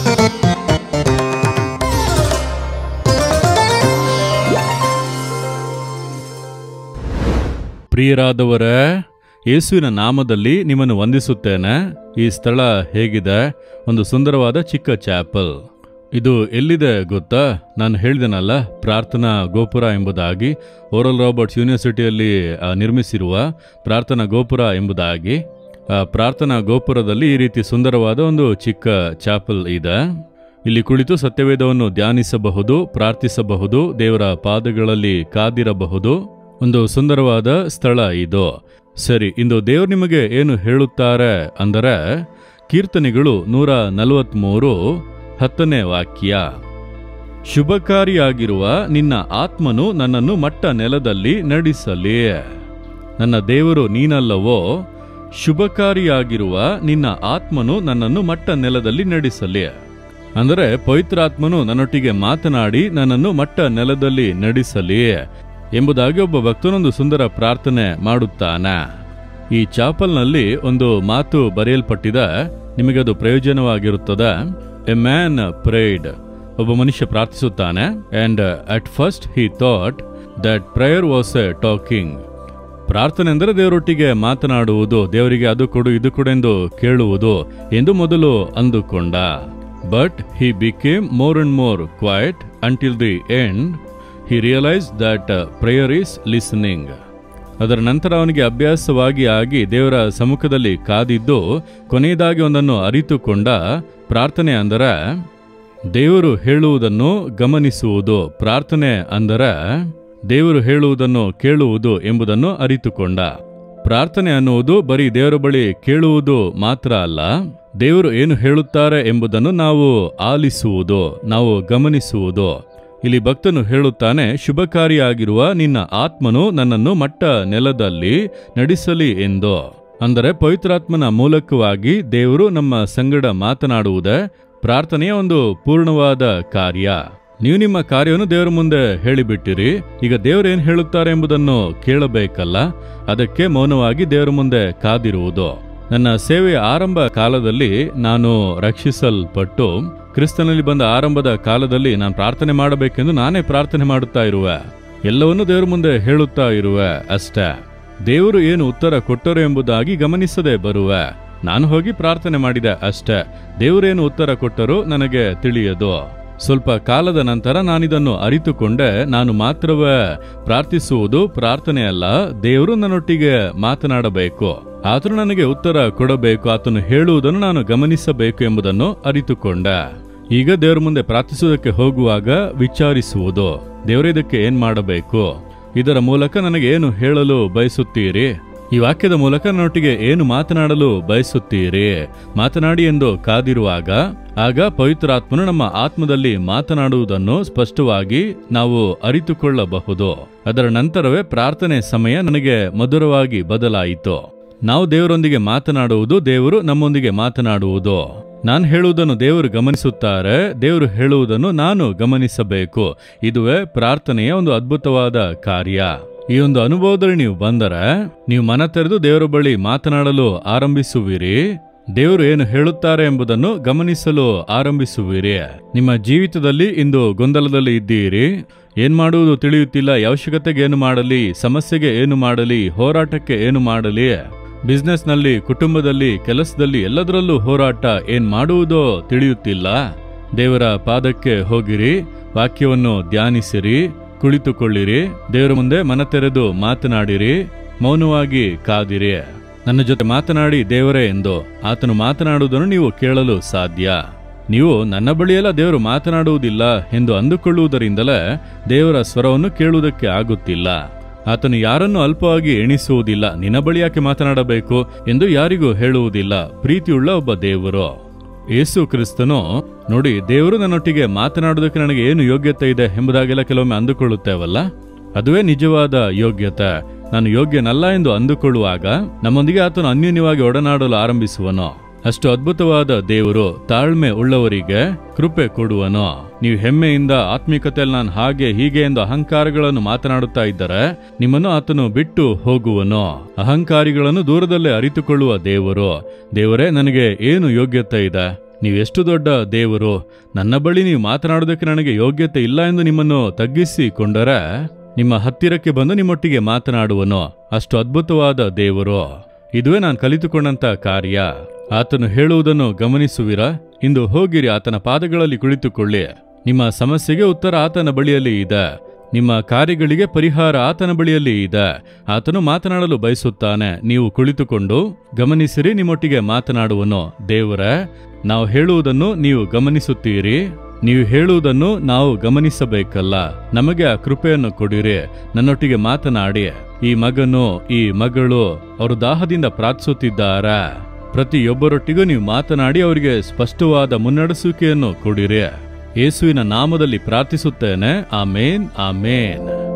ಪ್ರಿಯರಾದವರೇ ಯೇಸುವಿನ ನಾಮದಲ್ಲಿ ನಿಮ್ಮನ್ನು ವಂದಿಸುತ್ತೇನೆ ಈ ಸ್ಥಳ ಹೇಗಿದೆ ಒಂದು ಸುಂದರವಾದ ಚಿಕ್ಕ ಚಾಪಲ್ ಇದು ಎಲ್ಲಿದೆ ಗೊತ್ತಾ ನಾನು ಹೇಳಿದೆನಲ್ಲ ಪ್ರಾರ್ಥನಾ ಗೋಪುರ ಎಂಬುದಾಗಿ ಓರಲ್ ರಾಬರ್ಟ್ಸ್ ಯೂನಿವರ್ಸಿಟಿಯಲ್ಲಿ ಆ, ನಿರ್ಮಿಸಿರುವ ಪ್ರಾರ್ಥನಾ ಗೋಪುರ ಎಂಬುದಾಗಿ ಆ ಪ್ರಾರ್ಥನಾ ಗೋಪುರದಲ್ಲಿ ಈ ರೀತಿ ಸುಂದರವಾದ ಒಂದು ಚಿಕ್ಕ ಚಾಪಲ್ ಇದೆ ಇಲ್ಲಿ ಕುಳಿತು ಸತ್ಯವೇದವನ್ನು ಧ್ಯಾನಿಸಬಹುದು ಪ್ರಾರ್ಥಿಸಬಹುದು ದೇವರ ಪಾದಗಳಲ್ಲಿ ಕಾದಿರಬಹುದು ಒಂದು ಸುಂದರವಾದ ಸ್ಥಳ ಇದು ಸರಿ ಇಂದು ದೇವರು ನಿಮಗೆ ಏನು ಹೇಳುತ್ತಾರೆ ಅಂದರೆ ಕೀರ್ತನೆಗಳು ನೂರ ನಲವತ್ಮೂರು ಹತ್ತನೇ ವಾಕ್ಯ ಶುಭಕಾರಿಯಾಗಿರುವ ನಿನ್ನ ಆತ್ಮನು ನನ್ನನ್ನು ಮಟ್ಟ ನೆಲದಲ್ಲಿ ನಡೆಸಲಿ ನನ್ನ ದೇವರು ನೀನಲ್ಲವೋ ಶುಭಕಾರಿಯಾಗಿರುವ ನಿನ್ನ ಆತ್ಮನು ನನ್ನನ್ನು ಮಟ್ಟ ನೆಲದಲ್ಲಿ ನಡೆಸಲಿ ಅಂದರೆ ಪವಿತ್ರಾತ್ಮನು ನನ್ನೊಟ್ಟಿಗೆ ಮಾತನಾಡಿ ನನ್ನನ್ನು ಮಟ್ಟ ನೆಲದಲ್ಲಿ ನಡೆಸಲಿ ಎಂಬುದಾಗಿ ಒಬ್ಬ ಭಕ್ತನೊಂದು ಸುಂದರ ಪ್ರಾರ್ಥನೆ ಮಾಡುತ್ತಾನೆ ಈ ಚಾಪಲ್ನಲ್ಲಿ ಒಂದು ಮಾತು ಬರೆಯಲ್ಪಟ್ಟಿದೆ ನಿಮಗದು ಪ್ರಯೋಜನವಾಗಿರುತ್ತದೆ ಎ ಮ್ಯಾನ್ ಪ್ರೇಡ್ ಒಬ್ಬ ಮನುಷ್ಯ ಪ್ರಾರ್ಥಿಸುತ್ತಾನೆ and at first he thought that prayer was a talking ಪ್ರಾರ್ಥನೆ ಅಂದರೆ ದೇವರೊಟ್ಟಿಗೆ ಮಾತನಾಡುವುದು ದೇವರಿಗೆ ಅದು ಕೊಡು ಇದು ಕೊಡು ಎಂದು ಕೇಳುವುದು ಎಂದು ಮೊದಲು ಅಂದುಕೊಂಡ but he became more and more quiet until the end he realise that prayer is listening ಅದರ ನಂತರ ಅವನಿಗೆ ಅಭ್ಯಾಸವಾಗಿ ಆಗಿ ದೇವರ ಸಮ್ಮುಖದಲ್ಲಿ ಕಾದಿದ್ದು ಕೊನೆಯದಾಗಿ ಒಂದನ್ನು ಅರಿತುಕೊಂಡ ಪ್ರಾರ್ಥನೆ ಅಂದರೆ ದೇವರು ಹೇಳುವುದನ್ನು ಗಮನಿಸುವುದು ಪ್ರಾರ್ಥನೆ ಅಂದರೆ ದೇವರು ಹೇಳುವುದನ್ನು ಕೇಳುವುದು ಎಂಬುದನ್ನು ಅರಿತುಕೊಂಡ ಪ್ರಾರ್ಥನೆ ಅನ್ನುವುದು ಬರೀ ದೇವರ ಬಳಿ ಕೇಳುವುದು ಮಾತ್ರ ಅಲ್ಲ ದೇವರು ಏನು ಹೇಳುತ್ತಾರೆ ಎಂಬುದನ್ನು ನಾವು ಆಲಿಸುವುದು ನಾವು ಗಮನಿಸುವುದು ಇಲ್ಲಿ ಭಕ್ತನು ಹೇಳುತ್ತಾನೆ ಶುಭಕಾರಿಯಾಗಿರುವ ನಿನ್ನ ಆತ್ಮನು ನನ್ನನ್ನು ಮಟ್ಟ ನೆಲದಲ್ಲಿ ನಡೆಸಲಿ ಎಂದು ಅಂದರೆ ಪವಿತ್ರಾತ್ಮನ ಮೂಲಕವಾಗಿ ದೇವರು ನಮ್ಮ ಸಂಗಡ ಮಾತನಾಡುವುದೇ ಪ್ರಾರ್ಥನೆಯ ಒಂದು ಪೂರ್ಣವಾದ ಕಾರ್ಯ ನೀವು ನಿಮ್ಮ ಕಾರ್ಯವನ್ನು ದೇವರ ಮುಂದೆ ಹೇಳಿಬಿಟ್ಟಿರಿ ಈಗ ದೇವರು ಏನು ಹೇಳುತ್ತಾರೆ ಎಂಬುದನ್ನು ಕೇಳಬೇಕಲ್ಲ ಅದಕ್ಕೆ ಮೌನವಾಗಿ ದೇವರ ಮುಂದೆ ಕಾದಿರುವುದು ನನ್ನ ಸೇವೆಯ ಆರಂಭ ಕಾಲದಲ್ಲಿ ನಾನು ರಕ್ಷಿಸಲ್ಪಟ್ಟು ಕ್ರಿಸ್ತನಲ್ಲಿ ಬಂದ ಆರಂಭದ ಕಾಲದಲ್ಲಿ ನಾನು ಪ್ರಾರ್ಥನೆ ಮಾಡಬೇಕೆಂದು ನಾನೇ ಪ್ರಾರ್ಥನೆ ಮಾಡುತ್ತಾ ಇರುವೆ ಎಲ್ಲವನ್ನೂ ದೇವರ ಮುಂದೆ ಹೇಳುತ್ತಾ ಇರುವೆ ಅಷ್ಟೇ ದೇವರು ಏನು ಉತ್ತರ ಕೊಟ್ಟರು ಎಂಬುದಾಗಿ ಗಮನಿಸದೆ ಬರುವೆ ನಾನು ಹೋಗಿ ಪ್ರಾರ್ಥನೆ ಮಾಡಿದೆ ಅಷ್ಟೇ ದೇವರೇನು ಉತ್ತರ ಕೊಟ್ಟರು ನನಗೆ ತಿಳಿಯದು ಸ್ವಲ್ಪ ಕಾಲದ ನಂತರ ನಾನಿದನ್ನು ಅರಿತುಕೊಂಡೆ ನಾನು ಮಾತ್ರವೇ ಪ್ರಾರ್ಥಿಸುವುದು ಪ್ರಾರ್ಥನೆಯಲ್ಲ ದೇವರು ನನ್ನೊಟ್ಟಿಗೆ ಮಾತನಾಡಬೇಕು ಆತನು ನನಗೆ ಉತ್ತರ ಕೊಡಬೇಕು ಆತನು ಹೇಳುವುದನ್ನು ನಾನು ಗಮನಿಸಬೇಕು ಎಂಬುದನ್ನು ಅರಿತುಕೊಂಡೆ ಈಗ ದೇವರ ಮುಂದೆ ಪ್ರಾರ್ಥಿಸುವುದಕ್ಕೆ ಹೋಗುವಾಗ ವಿಚಾರಿಸುವುದು ದೇವರ ಇದಕ್ಕೆ ಏನ್ ಮಾಡಬೇಕು ಇದರ ಮೂಲಕ ನನಗೆ ಏನು ಹೇಳಲು ಬಯಸುತ್ತೀರಿ ಈ ವಾಕ್ಯದ ಮೂಲಕ ನನ್ನೊಟ್ಟಿಗೆ ಏನು ಮಾತನಾಡಲು ಬಯಸುತ್ತೀರಿ ಮಾತನಾಡಿ ಎಂದು ಕಾದಿರುವಾಗ ಆಗ ಪವಿತ್ರಾತ್ಮನು ನಮ್ಮ ಆತ್ಮದಲ್ಲಿ ಮಾತನಾಡುವುದನ್ನು ಸ್ಪಷ್ಟವಾಗಿ ನಾವು ಅರಿತುಕೊಳ್ಳಬಹುದು ಅದರ ನಂತರವೇ ಪ್ರಾರ್ಥನೆ ಸಮಯ ನನಗೆ ಮಧುರವಾಗಿ ಬದಲಾಯಿತು ನಾವು ದೇವರೊಂದಿಗೆ ಮಾತನಾಡುವುದು ದೇವರು ನಮ್ಮೊಂದಿಗೆ ಮಾತನಾಡುವುದು ನಾನು ಹೇಳುವುದನ್ನು ದೇವರು ಗಮನಿಸುತ್ತಾರೆ ದೇವರು ಹೇಳುವುದನ್ನು ನಾನು ಗಮನಿಸಬೇಕು ಇದುವೇ ಪ್ರಾರ್ಥನೆಯ ಒಂದು ಅದ್ಭುತವಾದ ಕಾರ್ಯ ಈ ಒಂದು ಅನುಭವದಲ್ಲಿ ನೀವು ಬಂದರೆ ನೀವು ಮನ ತೆರೆದು ದೇವರ ಬಳಿ ಮಾತನಾಡಲು ಆರಂಭಿಸುವಿರಿ ದೇವರು ಏನು ಹೇಳುತ್ತಾರೆ ಎಂಬುದನ್ನು ಗಮನಿಸಲು ಆರಂಭಿಸುವಿರಿ ನಿಮ್ಮ ಜೀವಿತದಲ್ಲಿ ಇಂದು ಗೊಂದಲದಲ್ಲಿ ಇದ್ದೀರಿ ಏನ್ ಮಾಡುವುದು ತಿಳಿಯುತ್ತಿಲ್ಲ ಈ ಅವಶ್ಯಕತೆಗೆ ಏನು ಮಾಡಲಿ ಸಮಸ್ಯೆಗೆ ಏನು ಮಾಡಲಿ ಹೋರಾಟಕ್ಕೆ ಏನು ಮಾಡಲಿ ಬಿಸ್ನೆಸ್ನಲ್ಲಿ ಕುಟುಂಬದಲ್ಲಿ ಕೆಲಸದಲ್ಲಿ ಎಲ್ಲದರಲ್ಲೂ ಹೋರಾಟ ಏನ್ ಮಾಡುವುದೋ ತಿಳಿಯುತ್ತಿಲ್ಲ ದೇವರ ಪಾದಕ್ಕೆ ಹೋಗಿರಿ ವಾಕ್ಯವನ್ನು ಧ್ಯಾನಿಸಿರಿ ಕುಳಿತುಕೊಳ್ಳಿರಿ ದೇವರ ಮುಂದೆ ಮನ ತೆರೆದು ಮಾತನಾಡಿರಿ ಮೌನವಾಗಿ ಕಾದಿರಿ ನನ್ನ ಜೊತೆ ಮಾತನಾಡಿ ದೇವರೇ ಎಂದು ಆತನು ಮಾತನಾಡುವುದನ್ನು ನೀವು ಕೇಳಲು ಸಾಧ್ಯ ನೀವು ನನ್ನ ಬಳಿಯೆಲ್ಲ ದೇವರು ಮಾತನಾಡುವುದಿಲ್ಲ ಎಂದು ಅಂದುಕೊಳ್ಳುವುದರಿಂದಲೇ ದೇವರ ಸ್ವರವನ್ನು ಕೇಳುವುದಕ್ಕೆ ಆಗುತ್ತಿಲ್ಲ ಆತನು ಯಾರನ್ನು ಅಲ್ಪವಾಗಿ ಎಣಿಸುವುದಿಲ್ಲ ನಿನ್ನ ಬಳಿ ಯಾಕೆ ಮಾತನಾಡಬೇಕು ಎಂದು ಯಾರಿಗೂ ಹೇಳುವುದಿಲ್ಲ ಪ್ರೀತಿಯುಳ್ಳ ಒಬ್ಬ ದೇವರು ಯೇಸು ಕ್ರಿಸ್ತನು ನೋಡಿ ದೇವರು ನನ್ನೊಟ್ಟಿಗೆ ಮಾತನಾಡುವುದಕ್ಕೆ ನನಗೆ ಏನು ಯೋಗ್ಯತೆ ಇದೆ ಎಂಬುದಾಗೆಲ್ಲ ಕೆಲವೊಮ್ಮೆ ಅಂದುಕೊಳ್ಳುತ್ತೇವಲ್ಲ ಅದುವೇ ನಿಜವಾದ ಯೋಗ್ಯತೆ ನಾನು ಯೋಗ್ಯನಲ್ಲ ಎಂದು ಅಂದುಕೊಳ್ಳುವಾಗ ನಮ್ಮೊಂದಿಗೆ ಆತನು ಅನ್ಯೋನ್ಯವಾಗಿ ಒಡನಾಡಲು ಆರಂಭಿಸುವನು ಅಷ್ಟು ಅದ್ಭುತವಾದ ದೇವರು ತಾಳ್ಮೆ ಉಳ್ಳವರಿಗೆ ಕೃಪೆ ಕೊಡುವನು ನೀವು ಹೆಮ್ಮೆಯಿಂದ ಆತ್ಮಿಕತೆಯಲ್ಲಿ ನಾನು ಹಾಗೆ ಹೀಗೆ ಎಂದು ಅಹಂಕಾರಗಳನ್ನು ಮಾತನಾಡುತ್ತಾ ಇದ್ದರೆ ನಿಮ್ಮನ್ನು ಆತನು ಬಿಟ್ಟು ಹೋಗುವನು ಅಹಂಕಾರಿಗಳನ್ನು ದೂರದಲ್ಲೇ ಅರಿತುಕೊಳ್ಳುವ ದೇವರು ದೇವರೇ ನನಗೆ ಏನು ಯೋಗ್ಯತೆ ಇದೆ ನೀವೆಷ್ಟು ದೊಡ್ಡ ದೇವರು ನನ್ನ ಬಳಿ ನೀವು ಮಾತನಾಡೋದಕ್ಕೆ ನನಗೆ ಯೋಗ್ಯತೆ ಇಲ್ಲ ಎಂದು ನಿಮ್ಮನ್ನು ತಗ್ಗಿಸಿಕೊಂಡರೆ ನಿಮ್ಮ ಹತ್ತಿರಕ್ಕೆ ಬಂದು ನಿಮ್ಮೊಟ್ಟಿಗೆ ಮಾತನಾಡುವನು ಅಷ್ಟು ಅದ್ಭುತವಾದ ದೇವರು ಇದುವೇ ನಾನು ಕಲಿತುಕೊಂಡಂತ ಕಾರ್ಯ ಆತನು ಹೇಳುವುದನ್ನು ಗಮನಿಸುವಿರ ಇಂದು ಹೋಗಿರಿ ಆತನ ಪಾದಗಳಲ್ಲಿ ಕುಳಿತುಕೊಳ್ಳಿ ನಿಮ್ಮ ಸಮಸ್ಯೆಗೆ ಉತ್ತರ ಆತನ ಬಳಿಯಲ್ಲಿ ಇದೆ ನಿಮ್ಮ ಕಾರ್ಯಗಳಿಗೆ ಪರಿಹಾರ ಆತನ ಬಳಿಯಲ್ಲಿ ಇದೆ ಆತನು ಮಾತನಾಡಲು ಬಯಸುತ್ತಾನೆ ನೀವು ಕುಳಿತುಕೊಂಡು ಗಮನಿಸಿರಿ ನಿಮ್ಮೊಟ್ಟಿಗೆ ಮಾತನಾಡುವನು ದೇವರೇ ನಾವು ಹೇಳುವುದನ್ನು ನೀವು ಗಮನಿಸುತ್ತೀರಿ ನೀವು ಹೇಳುವುದನ್ನು ನಾವು ಗಮನಿಸಬೇಕಲ್ಲ ನಮಗೆ ಆ ಕೃಪೆಯನ್ನು ಕೊಡಿರಿ ನನ್ನೊಟ್ಟಿಗೆ ಮಾತನಾಡಿ ಈ ಮಗನು ಈ ಮಗಳು ಅವರು ದಾಹದಿಂದ ಪ್ರಾರ್ಥಿಸುತ್ತಿದ್ದಾರಾ ಪ್ರತಿಯೊಬ್ಬರೊಟ್ಟಿಗೂ ನೀವು ಮಾತನಾಡಿ ಅವರಿಗೆ ಸ್ಪಷ್ಟವಾದ ಮುನ್ನಡೆಸುವಿಕೆಯನ್ನು ಕೊಡಿರಿ ಯೇಸುವಿನ ನಾಮದಲ್ಲಿ ಪ್ರಾರ್ಥಿಸುತ್ತೇನೆ ಆಮೇನ್ ಆಮೇನ್